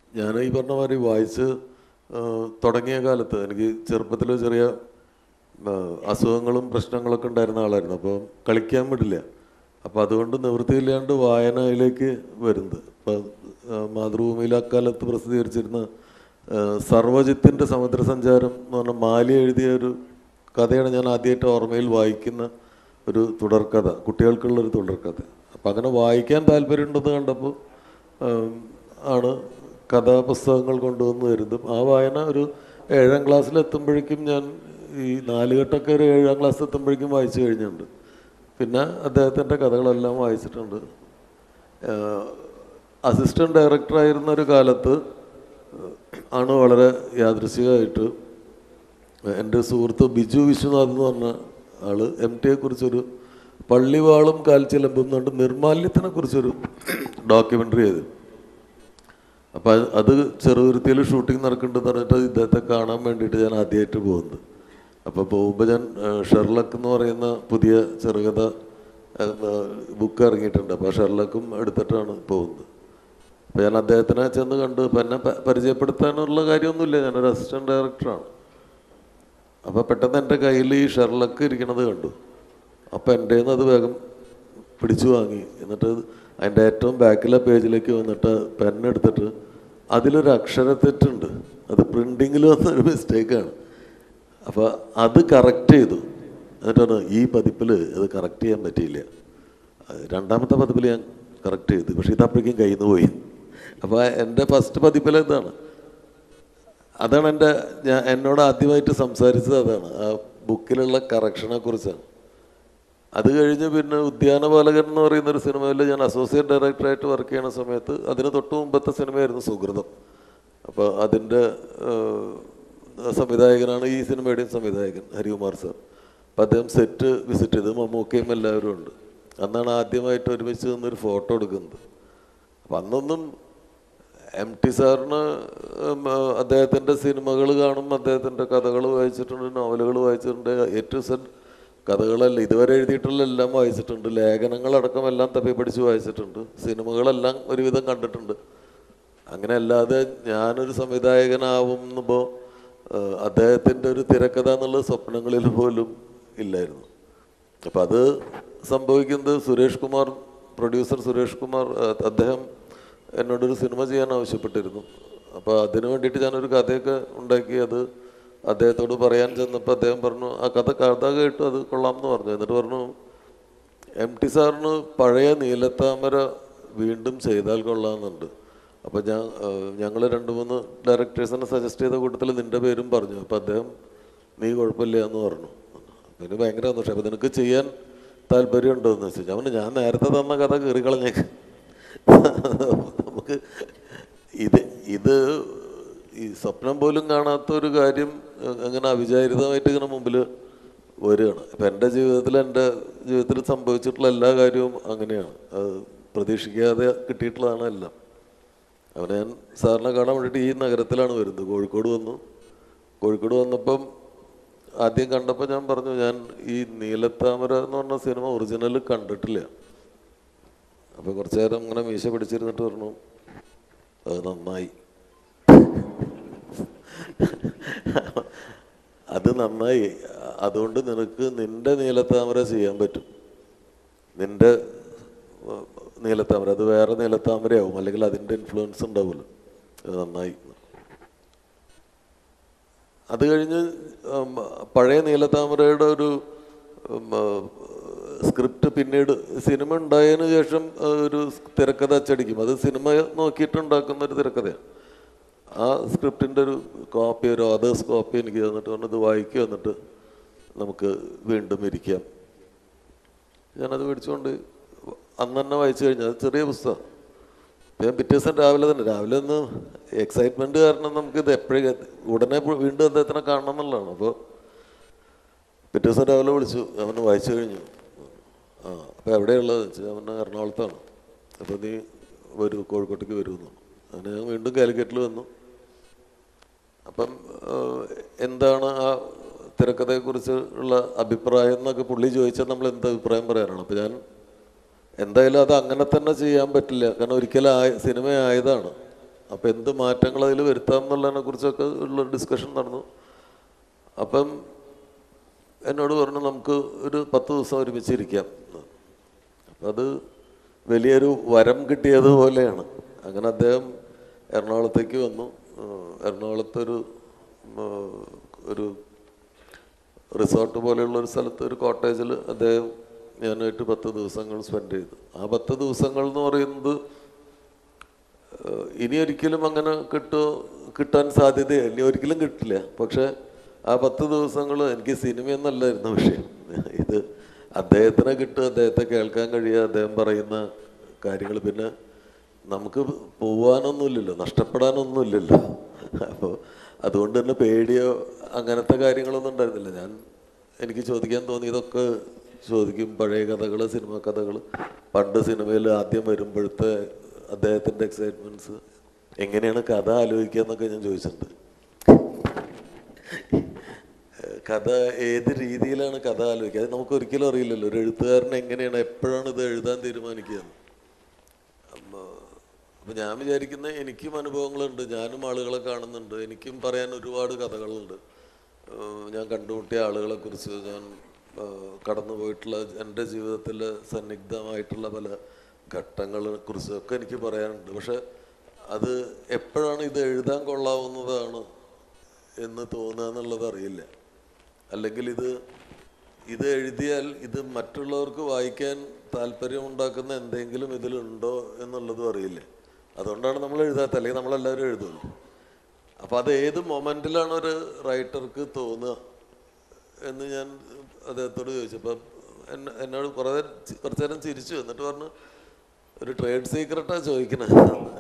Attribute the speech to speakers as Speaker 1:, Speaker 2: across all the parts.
Speaker 1: ഞാൻ ഈ പറഞ്ഞ മാതിരി വായിച്ച് ആ, തുടങ്ങിയ കാലത്ത് എനിക്ക് ചെറുപ്പത്തിൽ ചെറിയ ആ, അസുഖങ്ങളും പ്രശ്നങ്ങളൊക്കെ ഉണ്ടായിരുന്ന ആളായിരുന്നു അപ്പോൾ കളിക്കാൻ വിടില്ല അപ്പോൾ അതുകൊണ്ട് നിവൃത്തിയില്ലാണ്ട് വായനയിലേക്ക് വരുന്നത് ഇപ്പം മാതൃഭൂമിയിൽ അക്കാലത്ത് പ്രസിദ്ധീകരിച്ചിരുന്ന ആ, സർവജിത്തിൻ്റെ സമുദ്രസഞ്ചാരം എന്ന് പറഞ്ഞ മാലി എഴുതിയ ഒരു കഥയാണ് ഞാൻ ആദ്യമായിട്ട് ഓർമ്മയിൽ വായിക്കുന്ന ഒരു തുടർക്കഥ കുട്ടികൾക്കുള്ളൊരു തുടർക്കഥ അപ്പം അങ്ങനെ വായിക്കാൻ താല്പര്യമുണ്ടെന്ന് കണ്ടപ്പോൾ ആം, ആണ് കഥാപുസ്തകങ്ങൾ കൊണ്ടുവന്ന് വരുന്നതും ആ വായന ഒരു ഏഴാം ക്ലാസ്സിലെത്തുമ്പോഴേക്കും ഞാൻ ഈ നാലുകെട്ടൊക്കെ ഒരു ഏഴാം ക്ലാസ് എത്തുമ്പോഴേക്കും വായിച്ചു കഴിഞ്ഞിട്ടുണ്ട് പിന്നെ അദ്ദേഹത്തിൻ്റെ കഥകളെല്ലാം വായിച്ചിട്ടുണ്ട് അസിസ്റ്റൻറ്റ് ഡയറക്ടറായിരുന്ന ഒരു കാലത്ത് ആണ് വളരെ യാദൃശികമായിട്ട് എൻ്റെ സുഹൃത്ത് ബിജു വിശ്വനാഥ് എന്ന് പറഞ്ഞ ആള് എം ടിയെ കുറിച്ചൊരു പള്ളിവാളും കാൽച്ചിലമ്പും എന്നുകൊണ്ട് നിർമാല്യത്തിനെ കുറിച്ചൊരു ഡോക്യുമെൻ്ററി ചെയ്തു അപ്പം അത് അത് ചെറുതുരുത്തിയിൽ ഷൂട്ടിംഗ് നടക്കുന്നുണ്ടെന്ന് പറഞ്ഞിട്ട് ഇദ്ദേഹത്തെ കാണാൻ വേണ്ടിയിട്ട് ഞാൻ ആദ്യമായിട്ട് പോകുന്നത് അപ്പോൾ പോകുമ്പോൾ ഞാൻ ഏഹ്, ഷെർലക്ക് എന്ന് പറയുന്ന പുതിയ ചെറുകഥ ബുക്ക് ഇറങ്ങിയിട്ടുണ്ട് അപ്പോൾ ഷെർലക്കും എടുത്തിട്ടാണ് പോകുന്നത് അപ്പോൾ ഞാൻ അദ്ദേഹത്തിനെ ചെന്ന് കണ്ടു അപ്പം എന്നെ പ- പരിചയപ്പെടുത്താനുള്ള കാര്യമൊന്നുമില്ല ഞാനൊരു അസിസ്റ്റൻറ്റ് ഡയറക്ടറാണ് അപ്പോൾ പെട്ടെന്ന് എൻ്റെ കയ്യിൽ ഈ ഷെർലക്ക് ഇരിക്കണത് കണ്ടു അപ്പോൾ എൻ്റെ അത് വേഗം പിടിച്ചു വാങ്ങി എന്നിട്ട് അതിൻ്റെ ഏറ്റവും ബാക്കിലെ പേജിലേക്ക് വന്നിട്ട് പെന്നെടുത്തിട്ട് അതിലൊരു അക്ഷരത്തെറ്റുണ്ട് അത് പ്രിൻറ്റിങ്ങിൽ വന്നൊരു മിസ്റ്റേക്കാണ് അപ്പോൾ അത് കറക്റ്റ് ചെയ്തു എന്നിട്ടാണ് ഈ പതിപ്പിൽ അത് കറക്റ്റ് ചെയ്യാൻ പറ്റിയില്ല അത് രണ്ടാമത്തെ പതിപ്പിൽ ഞാൻ കറക്റ്റ് ചെയ്തു പക്ഷേ ഇതപ്പോഴേക്കും കയ്യിൽ നിന്ന് പോയി അപ്പോൾ എൻ്റെ ഫസ്റ്റ് പതിപ്പിൽ ഇതാണ് അതാണ് എൻ്റെ ഞാൻ എന്നോട് ആദ്യമായിട്ട് സംസാരിച്ചത് അതാണ് ആ ബുക്കിലുള്ള കറക്ഷനെ കുറിച്ചാണ് അത് കഴിഞ്ഞ് പിന്നെ ഉദ്യാനപാലകൻ എന്ന് പറയുന്ന ഒരു സിനിമയിൽ ഞാൻ അസോസിയേറ്റ് ഡയറക്ടറായിട്ട് വർക്ക് ചെയ്യുന്ന സമയത്ത് അതിന് തൊട്ട് മുമ്പത്തെ സിനിമയായിരുന്നു സുഹൃതം അപ്പോൾ അതിൻ്റെ ഏഹ്, സംവിധായകനാണ് ഈ സിനിമയുടെയും സംവിധായകൻ ഹരികുമാർ സാർ അപ്പോൾ അദ്ദേഹം സെറ്റ് വിസിറ്റ് ചെയ്ത് മമ്മൂക്കയും എല്ലാവരും ഉണ്ട് അന്നാണ് ആദ്യമായിട്ട് ഒരുമിച്ച് നിന്നൊരു ഫോട്ടോ എടുക്കുന്നത് അപ്പം അന്നൊന്നും എം ടി സാറിന് ഉം, ആ, അദ്ദേഹത്തിൻ്റെ സിനിമകൾ കാണും അദ്ദേഹത്തിൻ്റെ കഥകൾ വായിച്ചിട്ടുണ്ട് നോവലുകൾ വായിച്ചിട്ടുണ്ട് എ ടു സെഡ് കഥകളല്ല ഇതുവരെ എഴുതിയിട്ടുള്ള എല്ലാം വായിച്ചിട്ടുണ്ട് ലേഖനങ്ങളടക്കം എല്ലാം തപ്പി പഠിച്ച് വായിച്ചിട്ടുണ്ട് സിനിമകളെല്ലാം ഒരുവിധം കണ്ടിട്ടുണ്ട് അങ്ങനെ അല്ലാതെ ഞാനൊരു സംവിധായകനാവുമ്പോൾ അദ്ദേഹത്തിൻ്റെ ഒരു തിരക്കഥ എന്നുള്ള സ്വപ്നങ്ങളിൽ പോലും ഇല്ലായിരുന്നു അപ്പം അത് സംഭവിക്കുന്നത് സുരേഷ് കുമാർ പ്രൊഡ്യൂസർ സുരേഷ് കുമാർ അഹ് അദ്ദേഹം എന്നോടൊരു സിനിമ ചെയ്യാൻ ആവശ്യപ്പെട്ടിരുന്നു അപ്പോൾ അതിനു വേണ്ടിയിട്ട് ഞാനൊരു കഥയൊക്കെ ഉണ്ടാക്കി അത് അദ്ദേഹത്തോട് പറയാൻ ചെന്നപ്പോൾ അദ്ദേഹം പറഞ്ഞു ആ കഥ കഥ കേട്ടു അത് കൊള്ളാം എന്ന് പറഞ്ഞു എന്നിട്ട് പറഞ്ഞു എം ടി സാറിന് പഴയ നീലത്താമര വീണ്ടും ചെയ്താൽ കൊള്ളാമെന്നുണ്ട് അപ്പോൾ ഞാൻ ഞങ്ങൾ രണ്ട് മൂന്ന് ഡയറക്ടേഴ്സിനെ സജസ്റ്റ് ചെയ്ത കൂട്ടത്തിൽ നിൻ്റെ പേരും പറഞ്ഞു അപ്പോൾ അദ്ദേഹം നീ കുഴപ്പമില്ല എന്ന് പറഞ്ഞു പിന്നെ ഭയങ്കര സന്തോഷം അപ്പോൾ നിനക്ക് ചെയ്യാൻ താല്പര്യമുണ്ടോ എന്ന് വെച്ചാൽ ഞാൻ പറഞ്ഞു, ഞാൻ നേരത്തെ തന്ന കഥ കീറിക്കളഞ്ഞേക്ക് നമുക്ക് ഇത് ഇത് ഈ സ്വപ്നം പോലും കാണാത്ത ഒരു കാര്യം അഹ് അങ്ങനെ അവിചാരിതമായിട്ട് ഇങ്ങനെ മുമ്പിൽ വരികയാണ് ഇപ്പം എൻ്റെ ജീവിതത്തിൽ എൻ്റെ ജീവിതത്തിൽ സംഭവിച്ചിട്ടുള്ള എല്ലാ കാര്യവും അങ്ങനെയാണ് അത് പ്രതീക്ഷിക്കാതെ കിട്ടിയിട്ടുള്ളതാണ് എല്ലാം അവനെ ഞാൻ സാറിനെ കാണാൻ വേണ്ടിയിട്ട് ഈ നഗരത്തിലാണ് വരുന്നത് കോഴിക്കോട് വന്നു കോഴിക്കോട് വന്നപ്പം ആദ്യം കണ്ടപ്പോൾ ഞാൻ പറഞ്ഞു ഞാൻ ഈ നീലത്താമര എന്ന് പറഞ്ഞ സിനിമ ഒറിജിനൽ കണ്ടിട്ടില്ല അപ്പോൾ കുറച്ച് നേരം ഇങ്ങനെ മീശ പിടിച്ചിരുന്നിട്ട് പറഞ്ഞു അത് നന്നായി അത് നന്നായി അതുകൊണ്ട് നിനക്ക് നിന്റെ നീലത്താമര ചെയ്യാൻ പറ്റും നിന്റെ ഏർ, നീലത്താമര അത് വേറെ നീലത്താമരയാവും അല്ലെങ്കിൽ അതിൻ്റെ ഇൻഫ്ലുവൻസ് ഉണ്ടാവുമല്ലോ അത് നന്നായി അത് കഴിഞ്ഞ് ഉം, പഴയ നീലത്താമരയുടെ ഒരു സ്ക്രിപ്റ്റ് പിന്നീട് സിനിമ ഉണ്ടായതിനു ശേഷം ആ, ഒരു തിരക്കഥ അച്ചടിക്കും അത് സിനിമ നോക്കിയിട്ട് ഉണ്ടാക്കുന്ന ഒരു തിരക്കഥയാണ് ആ സ്ക്രിപ്റ്റിൻ്റെ ഒരു കോപ്പി ഒരു അതേഴ്സ് കോപ്പി എനിക്ക് തന്നിട്ട് പറഞ്ഞു ഇത് വായിക്കുക എന്നിട്ട് നമുക്ക് വീണ്ടും ഇരിക്കാം ഞാനത് മേടിച്ചുകൊണ്ട് അന്ന് തന്നെ വായിച്ചു കഴിഞ്ഞാൽ അത് ചെറിയ പുസ്തകം ഞാൻ പിറ്റേ ദിവസം രാവിലെ തന്നെ രാവിലെ ഒന്ന് എക്സൈറ്റ്മെന്റ് കാരണം നമുക്ക് ഇത് എപ്പോഴും ഉടനെ പോ- വീണ്ടും അദ്ദേഹത്തിനെ കാണണം എന്നുള്ളതാണ് അപ്പോൾ പിറ്റേ ദിവസം രാവിലെ വിളിച്ചു അവന് വായിച്ചു കഴിഞ്ഞു ആ അപ്പോൾ എവിടെയുള്ളത് വെച്ചാൽ അവന് എറണാകുളത്താണ് അപ്പോൾ നീ വരൂ കോഴിക്കോട്ടേക്ക് വരുമെന്നു അങ്ങനെ ഞാൻ വീണ്ടും കാലിക്കറ്റിൽ വന്നു അപ്പം ആ, എന്താണ് ആ തിരക്കഥയെക്കുറിച്ച് ഉള്ള അഭിപ്രായം എന്നൊക്കെ പുള്ളി ചോദിച്ചാൽ നമ്മൾ എന്ത് അഭിപ്രായം പറയാനാണ് അപ്പം ഞാൻ എന്തായാലും അത് അങ്ങനെ തന്നെ ചെയ്യാൻ പറ്റില്ല കാരണം ഒരിക്കലും ആയ സിനിമ ആയതാണ് അപ്പം എന്ത് മാറ്റങ്ങൾ അതിൽ വരുത്താം എന്നുള്ളതിനെ കുറിച്ചൊക്കെ ഉള്ള ഡിസ്കഷൻ നടന്നു അപ്പം എന്നോട് പറഞ്ഞു നമുക്ക് ഒരു പത്ത് ദിവസം ഒരുമിച്ചിരിക്കാം എന്ന്. അപ്പം അത് വലിയൊരു വരം കിട്ടിയതുപോലെയാണ് അങ്ങനെ അദ്ദേഹം എറണാകുളത്തേക്ക് വന്നു ഏഹ് എറണാകുളത്തൊരു ഉം, ഒരു റിസോർട്ട് പോലെയുള്ള ഒരു സ്ഥലത്ത് ഒരു കോട്ടേജിൽ അദ്ദേഹം ഞാനായിട്ട് പത്ത് ദിവസങ്ങൾ സ്പെൻഡ് ചെയ്തു ആ പത്ത് ദിവസങ്ങൾ എന്ന് പറയുന്നത് ഏഹ് ഇനി ഒരിക്കലും അങ്ങനെ കിട്ടുമോ കിട്ടാൻ സാധ്യതയില്ല ഇനി ഒരിക്കലും കിട്ടില്ല പക്ഷെ ആ പത്ത് ദിവസങ്ങൾ എനിക്ക് സിനിമയൊന്നല്ലായിരുന്നു വിഷയം ഇത് അദ്ദേഹത്തിനെ കിട്ടുക അദ്ദേഹത്തെ കേൾക്കാൻ കഴിയുക അദ്ദേഹം പറയുന്ന കാര്യങ്ങൾ പിന്നെ നമുക്ക് പോവാനൊന്നുമില്ലല്ലോ നഷ്ടപ്പെടാനൊന്നുമില്ലല്ലോ അപ്പോൾ അതുകൊണ്ട് തന്നെ പേടിയോ അങ്ങനത്തെ കാര്യങ്ങളൊന്നും ഉണ്ടായിരുന്നില്ല ഞാൻ എനിക്ക് ചോദിക്കാൻ തോന്നിയതൊക്കെ ചോദിക്കും പഴയ കഥകൾ സിനിമ കഥകൾ പണ്ട് സിനിമയിൽ ആദ്യം വരുമ്പോഴത്തെ അദ്ദേഹത്തിൻ്റെ എക്സൈറ്റ്മെൻറ്റ്സ് എങ്ങനെയാണ് കഥ ആലോചിക്കുക എന്നൊക്കെ ഞാൻ ചോദിച്ചിട്ടുണ്ട് കഥ ഏത് രീതിയിലാണ് കഥ ആലോചിക്കുക അത് നമുക്ക് ഒരിക്കലും അറിയില്ലല്ലോ ഒരു എഴുത്തുകാരൻ എങ്ങനെയാണ് എപ്പോഴാണ് ഇത് എഴുതാൻ തീരുമാനിക്കുക അപ്പം ഞാൻ വിചാരിക്കുന്ന എനിക്കും അനുഭവങ്ങളുണ്ട് ഞാനും ആളുകളെ കാണുന്നുണ്ട് എനിക്കും പറയാൻ ഒരുപാട് കഥകളുണ്ട് ഏഹ് ഞാൻ കണ്ടുമുട്ടിയ ആളുകളെ കുറിച്ച് ഞാൻ ഏഹ് കടന്നു പോയിട്ടുള്ള എൻ്റെ ജീവിതത്തിൽ സന്നിഗ്ധമായിട്ടുള്ള പല ഘട്ടങ്ങളെ കുറിച്ചൊക്കെ എനിക്ക് പറയാനുണ്ട് പക്ഷെ അത് എപ്പോഴാണ് ഇത് എഴുതാൻ കൊള്ളാവുന്നതാണ് എന്ന് തോന്നുക എന്നുള്ളത് അറിയില്ല അല്ലെങ്കിൽ ഇത് ഇത് എഴുതിയാൽ ഇത് മറ്റുള്ളവർക്ക് വായിക്കാൻ താല്പര്യമുണ്ടാക്കുന്ന എന്തെങ്കിലും ഇതിലുണ്ടോ എന്നുള്ളതും അറിയില്ല അതുകൊണ്ടാണ് നമ്മൾ എഴുതാത്ത അല്ലെങ്കിൽ നമ്മളെല്ലാവരും എഴുതുമല്ലോ അപ്പം അത് ഏത് മൊമെൻറ്റിലാണ് ഒരു റൈറ്റർക്ക് തോന്നുക എന്ന് ഞാൻ അദ്ദേഹത്തോട് ചോദിച്ചപ്പോൾ എന്നെ എന്നോട് കുറേ നേരം ചി- കുറച്ച് നേരം ചിരിച്ചു എന്നിട്ട് പറഞ്ഞു ഒരു ട്രേഡ് സീക്രട്ടാണ് ചോദിക്കണത്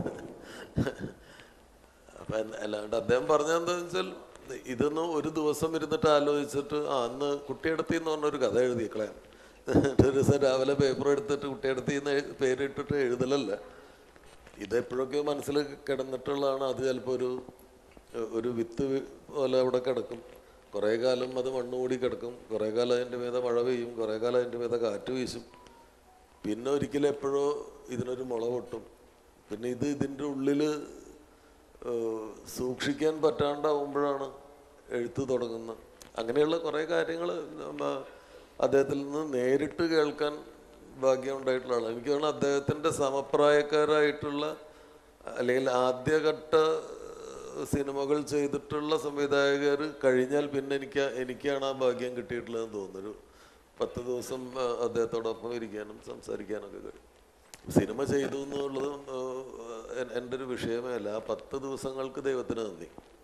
Speaker 1: അപ്പം എന്ന- അല്ലാണ്ട് അദ്ദേഹം പറഞ്ഞതെന്താ വെച്ചാൽ ഇതൊന്ന് ഒരു ദിവസം ഇരുന്നിട്ട് ആലോചിച്ചിട്ട് ആ അന്ന് കുട്ടിയെടുത്തി എന്ന് പറഞ്ഞൊരു കഥ എഴുതിക്കളയാൻ ഒരു ദിവസം രാവിലെ പേപ്പർ എടുത്തിട്ട് കുട്ടിയെടുത്തി എന്ന് എഴു- പേരിട്ടിട്ട് എഴുതലല്ല ഇതെപ്പോഴൊക്കെയോ മനസ്സിൽ കിടന്നിട്ടുള്ളതാണ് അത് ചിലപ്പോൾ ഒരു ഒരു വിത്ത് പോലെ അവിടെ കിടക്കും കുറേ കാലം അത് മണ്ണ് മൂടി കിടക്കും കുറേ കാലം അതിൻ്റെ മീതെ മഴ പെയ്യും കുറേ കാലം അതിൻ്റെ മീതെ കാറ്റ് വീശും പിന്നെ ഒരിക്കലും എപ്പോഴോ ഇതിനൊരു മുള പൊട്ടും പിന്നെ ഇത് ഇതിൻ്റെ ഉള്ളിൽ സൂക്ഷിക്കാൻ പറ്റാണ്ടാവുമ്പോഴാണ് എഴുത്ത് തുടങ്ങുന്നത് അങ്ങനെയുള്ള കുറേ കാര്യങ്ങൾ അദ്ദേഹത്തിൽ നിന്ന് നേരിട്ട് കേൾക്കാൻ ഭാഗ്യം ഉണ്ടായിട്ടുള്ള ആളാണ് എനിക്ക് തോന്നുന്നു അദ്ദേഹത്തിൻ്റെ സമപ്രായക്കാരായിട്ടുള്ള അല്ലെങ്കിൽ ആദ്യഘട്ട ഏഹ്, സിനിമകൾ ചെയ്തിട്ടുള്ള സംവിധായകർ കഴിഞ്ഞാൽ പിന്നെ എനിക്ക് എനിക്കാണ് ആ ഭാഗ്യം കിട്ടിയിട്ടുള്ളതെന്ന് തോന്നുന്നു ഒരു പത്ത് ദിവസം ആ, അദ്ദേഹത്തോടൊപ്പം ഇരിക്കാനും സംസാരിക്കാനൊക്കെ കഴിയും സിനിമ ചെയ്തു എന്നുള്ളത് ഏഹ്, എൻ- എൻ്റെ ഒരു വിഷയമേ അല്ല ആ പത്ത് ദിവസങ്ങൾക്ക് ദൈവത്തിന് നന്ദി